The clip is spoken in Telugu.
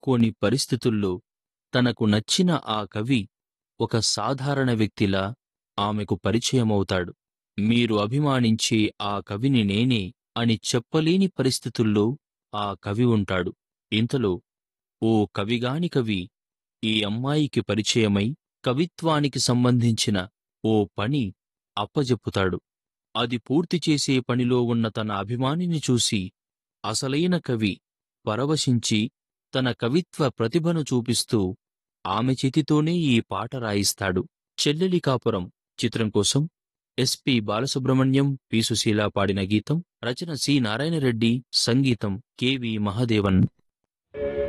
కొన్ని పరిస్థితుల్లో తనకు నచ్చిన ఆ కవి ఒక సాధారణ వ్యక్తిలా ఆమెకు పరిచయమవుతాడు మీరు అభిమానించే ఆ కవిని నేనే అని చెప్పలేని పరిస్థితుల్లో ఆ కవి ఉంటాడు ఇంతలో ఓ కవిగాని కవి ఈ అమ్మాయికి పరిచయమై కవిత్వానికి సంబంధించిన ఓ పని అప్పజెప్పుతాడు అది పూర్తి చేసే పనిలో ఉన్న తన అభిమానిని చూసి అసలైన కవి పరవశించి తన కవిత్వ ప్రతిభను చూపిస్తూ ఆమె చేతితోనే ఈ పాట రాయిస్తాడు చెల్లెలి కాపురం చిత్రం కోసం ఎస్పి బాలసుబ్రహ్మణ్యం పి సుశీల పాడిన గీతం రచన సి నారాయణరెడ్డి సంగీతం కెవి మహాదేవన్